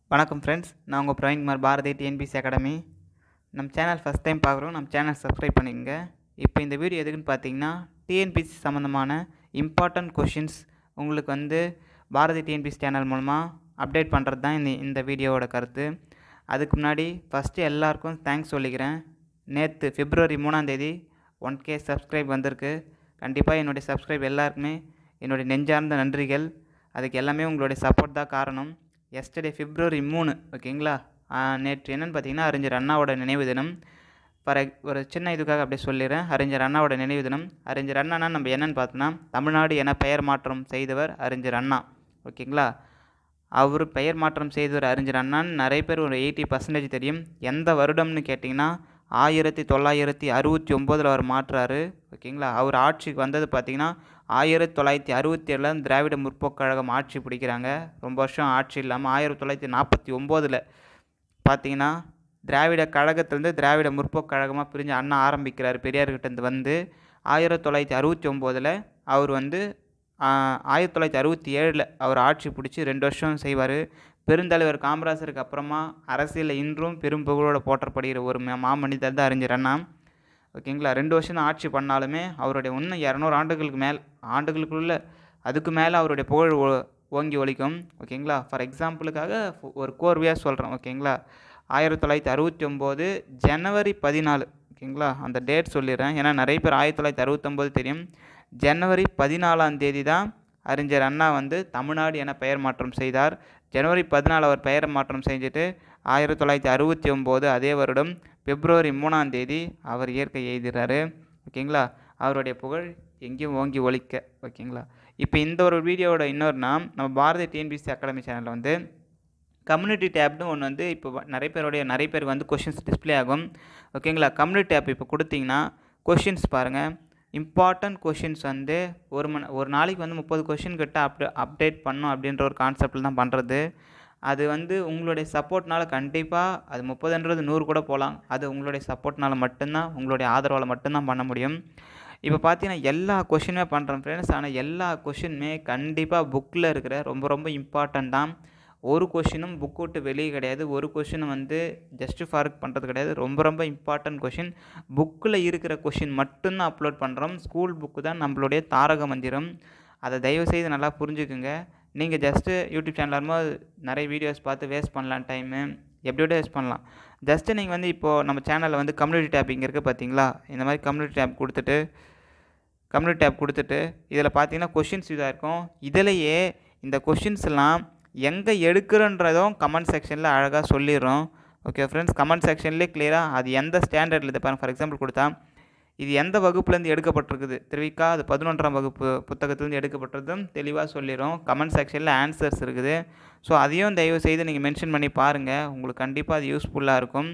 வணக்கம் ஃப்ரெண்ட்ஸ் நான் உங்கள் பிரவீன்குமார் பாரதி டிஎன்பிசி அகாடமி நம்ம சேனல் ஃபஸ்ட் டைம் பார்க்குறோம் நம்ம சேனல் சப்ஸ்கிரைப் பண்ணிக்கங்க இப்போ இந்த வீடியோ எதுக்குன்னு பார்த்தீங்கன்னா டிஎன்பிசி சம்மந்தமான இம்பார்ட்டன்ட் கொஷின்ஸ் உங்களுக்கு வந்து பாரதி டிஎன்பிசி சேனல் மூலமாக அப்டேட் பண்ணுறது தான் இந்த இந்த வீடியோவோட கருத்து அதுக்கு முன்னாடி ஃபஸ்ட்டு எல்லாருக்கும் தேங்க்ஸ் சொல்லிக்கிறேன் நேற்று பிப்ரவரி மூணாந்தேதி ஒன் கே சப்ஸ்கிரைப் வந்திருக்கு கண்டிப்பாக என்னுடைய சப்ஸ்கிரைப் எல்லாருக்குமே என்னுடைய நெஞ்சார்ந்த நன்றிகள் அதுக்கு எல்லாமே உங்களுடைய சப்போர்ட் தான் காரணம் எஸ்டர்டே பிப்ரவரி மூணு ஓகேங்களா ஆ, நேற்று என்னென்னு பார்த்தீங்கன்னா அறிஞர் அண்ணாவோட நினைவு தினம் ஃபார் ஒரு சின்ன இதுக்காக அப்படியே சொல்லிடுறேன் அறிஞர் அண்ணாவோட நினைவு தினம் அறிஞர் அண்ணானா நம்ம என்னென்னு பார்த்தோன்னா தமிழ்நாடு என பெயர் மாற்றம் செய்தவர் அறிஞர் அண்ணா ஓகேங்களா அவர் பெயர் மாற்றம் செய்தவர் அறிஞர் அண்ணான்னு நிறைய பேர் ஒரு எயிட்டி பர்சன்டேஜ் தெரியும் எந்த வருடம்னு கேட்டிங்கன்னா ஆயிரத்தி தொள்ளாயிரத்தி அறுபத்தி ஒம்போதில் அவர் மாற்றுறாரு ஓகேங்களா அவர் ஆட்சிக்கு வந்தது பார்த்திங்கன்னா ஆயிரத்தி தொள்ளாயிரத்தி அறுபத்தி ஏழில் திராவிட முற்போக்கு கழகம் ஆட்சி பிடிக்கிறாங்க ரொம்ப வருஷம் ஆட்சி இல்லாமல் ஆயிரத்தி தொள்ளாயிரத்தி நாற்பத்தி ஒம்போதில் பார்த்தீங்கன்னா திராவிட கழகத்திலேருந்து திராவிட முற்போக்கு கழகமாக பிரிஞ்சு அண்ணா ஆரம்பிக்கிறார் பெரியார்கிட்டேருந்து வந்து ஆயிரத்தி தொள்ளாயிரத்தி அறுபத்தி ஒம்போதில் அவர் வந்து ஆஹ், ஆயிரத்தி தொள்ளாயிரத்தி அறுபத்தி ஏழில் அவர் ஆட்சி பிடிச்சி ரெண்டு வருஷம் செய்வார் பெருந்தலைவர் காமராசருக்கு அப்புறமா அரசியலில் இன்றும் பெரும் புகழோட போற்றப்படுகிற ஒரு மா- மாமனிதர் தான் அறிஞர் அண்ணா ஓகேங்களா ரெண்டு வருஷம் தான் ஆட்சி பண்ணாலுமே அவருடைய இன்னும் இரநூறு ஆண்டுகளுக்கு மேல் ஆண்டுகளுக்குள்ள அதுக்கு மேலே அவருடைய புகழ் ஓ- ஓங்கி ஒலிக்கும் ஓகேங்களா ஃபார் எக்ஸாம்பிளுக்காக ஒரு கோர்வையாக சொல்கிறேன் ஓகேங்களா ஆயிரத்தி தொள்ளாயிரத்தி அறுபத்தி ஒம்போது ஜனவரி பதினாலு ஓகேங்களா அந்த டேட் சொல்லிடுறேன் ஏன்னா நிறைய பேர் ஆயிரத்தி தொள்ளாயிரத்தி அறுபத்தொம்போது தெரியும் ஜனவரி பதினாலாம் தேதி தான் அறிஞர் அண்ணா வந்து தமிழ்நாடு என பெயர் மாற்றம் செய்தார் ஜனவரி பதினாலு அவர் பெயர் மாற்றம் செஞ்சுட்டு ஆயிரத்தி தொள்ளாயிரத்தி அறுபத்தி ஒம்போது அதே வருடம் பிப்ரவரி மூணாம் தேதி அவர் இயற்கை எழுதுகிறாரு ஓகேங்களா அவருடைய புகழ் எங்கேயும் ஓங்கி ஒலிக்க ஓகேங்களா இப்போ இந்த ஒரு வீடியோவோட இன்னொருனா நம்ம பாரதி டிஎன்பிசி அகாடமி சேனலில் வந்து கம்யூனிட்டி டேப்னு ஒன்று வந்து இப்போ வ- நிறைய பேருடைய நிறைய பேருக்கு வந்து கொஷின்ஸ் டிஸ்ப்ளே ஆகும் ஓகேங்களா கம்யூனிட்டி டேப் இப்போ கொடுத்தீங்கன்னா கொஷின்ஸ் பாருங்கள் இம்பார்ட்டன்ட் கொஷின்ஸ் வந்து ஒரு மணி ஒரு நாளைக்கு வந்து முப்பது கொஷின் கிட்ட அப்டே அப்டேட் பண்ணும் அப்படின்ற ஒரு கான்செப்டில் தான் பண்ணுறது அது வந்து உங்களுடைய சப்போர்ட்னால கண்டிப்பாக அது முப்பதுன்றது நூறு கூட போகலாம் அது உங்களுடைய சப்போர்ட்னால மட்டும்தான் உங்களுடைய ஆதரவால் மட்டும்தான் பண்ண முடியும் இப்போ பார்த்தீங்கன்னா எல்லா கொஷினுமே பண்ணுறேன் ஃப்ரெண்ட்ஸ் ஆனால் எல்லா கொஷினுமே கண்டிப்பாக புக்கில் இருக்கிற ரொம்ப ரொம்ப இம்பார்ட்டன்ட் தான் ஒரு கொஷினும் புக் விட்டு வெளியே கிடையாது ஒரு கொஷினும் வந்து ஜஸ்ட் ஃபார்க் பண்ணுறது கிடையாது ரொம்ப ரொம்ப இம்பார்ட்டன்ட் கொஷின் புக்கில் இருக்கிற கொஷின் மட்டும்தான் அப்லோட் பண்ணுறோம் ஸ்கூல் புக்கு தான் நம்மளுடைய தாரக மந்திரம் அதை தயவு செய்து நல்லா புரிஞ்சுக்குங்க நீங்கள் ஜஸ்ட்டு யூடியூப் சேனல் வரும்போது நிறைய வீடியோஸ் பார்த்து வேஸ்ட் பண்ணலாம் டைமு எப்படி எப்படி வேஸ்ட் பண்ணலாம் ஜஸ்ட்டு நீங்கள் வந்து இப்போது நம்ம சேனலில் வந்து கம்யூனிட்டி டேப் இங்கே இருக்குது பார்த்தீங்களா இந்த மாதிரி கம்யூனிட்டி டேப் கொடுத்துட்டு கம்யூனிட்டி டேப் கொடுத்துட்டு இதில் பார்த்தீங்கன்னா கொஷின்ஸ் இதாக இருக்கும் இதிலையே இந்த கொஷின்ஸ் எல்லாம் எங்கே எடுக்கிறன்றதும் கமெண்ட் செக்ஷனில் அழகாக சொல்லிடுறோம் ஓகே ஃப்ரெண்ட்ஸ் கமெண்ட் செக்ஷன்லேயே கிளியராக அது எந்த ஸ்டாண்டர்டில் இது பாருங்க ஃபார் எக்ஸாம்பிள் கொடுத்தா இது எந்த வகுப்புலேருந்து எடுக்கப்பட்டிருக்குது திருவிக்கா அது பதினொன்றாம் வகுப்பு புத்தகத்துலேருந்து எடுக்கப்பட்டதும் தெளிவாக சொல்லிடும் கமெண்ட் செக்ஷனில் ஆன்சர்ஸ் இருக்குது ஸோ அதையும் தயவு செய்து நீங்கள் மென்ஷன் பண்ணி பாருங்கள் உங்களுக்கு கண்டிப்பாக அது யூஸ்ஃபுல்லாக இருக்கும்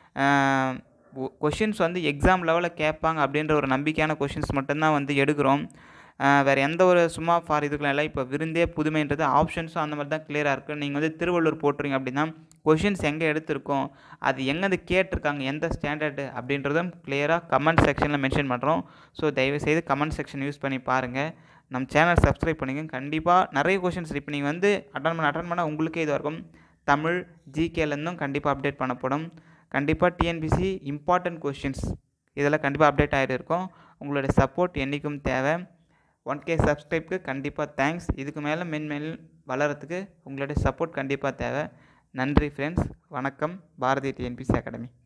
கொஷின்ஸ் வந்து எக்ஸாம் லெவலில் கேட்பாங்க அப்படின்ற ஒரு நம்பிக்கையான கொஷின்ஸ் மட்டும்தான் வந்து எடுக்கிறோம் ஆஹ் வேறு எந்த ஒரு சும்மா ஃபார் இதுக்கெலாம் இல்லை இப்போ விருந்தே புதுமைன்றது ஆப்ஷன்ஸும் அந்த மாதிரி தான் கிளியராக இருக்குது நீங்கள் வந்து திருவள்ளூர் போட்டுறீங்க அப்படின்னா கொஷின்ஸ் எங்கே எடுத்திருக்கோம் அது எங்கேருந்து கேட்டிருக்காங்க எந்த ஸ்டாண்டர்டு அப்படின்றதும் கிளியராக கமெண்ட் செக்ஷனில் மென்ஷன் பண்ணுறோம் ஸோ தயவுசெய்து கமெண்ட் செக்ஷன் யூஸ் பண்ணி பாருங்கள் நம்ம சேனல் சப்ஸ்கிரைப் பண்ணிங்க கண்டிப்பாக நிறைய கொஷின்ஸ் இப்போ நீங்கள் வந்து அட்டன் பண்ண அட்டன் பண்ணால் உங்களுக்கே இதுவாக இருக்கும் தமிழ் ஜிகேலேருந்தும் கண்டிப்பாக அப்டேட் பண்ணப்படும் கண்டிப்பாக டிஎன்பிசி இம்பார்ட்டன்ட் கொஷின்ஸ் இதெல்லாம் கண்டிப்பாக அப்டேட் ஆகிட்டு இருக்கும் உங்களுடைய சப்போர்ட் என்றைக்கும் தேவை ஒன் கே சப்ஸ்கிரைப்க்கு கண்டிப்பாக தேங்க்ஸ் இதுக்கு மேலே மென்மேலும் வளரத்துக்கு உங்களுடைய சப்போர்ட் கண்டிப்பாக தேவை நன்றி ஃப்ரெண்ட்ஸ் வணக்கம் பாரதி டிஎன்பிசி அகாடமி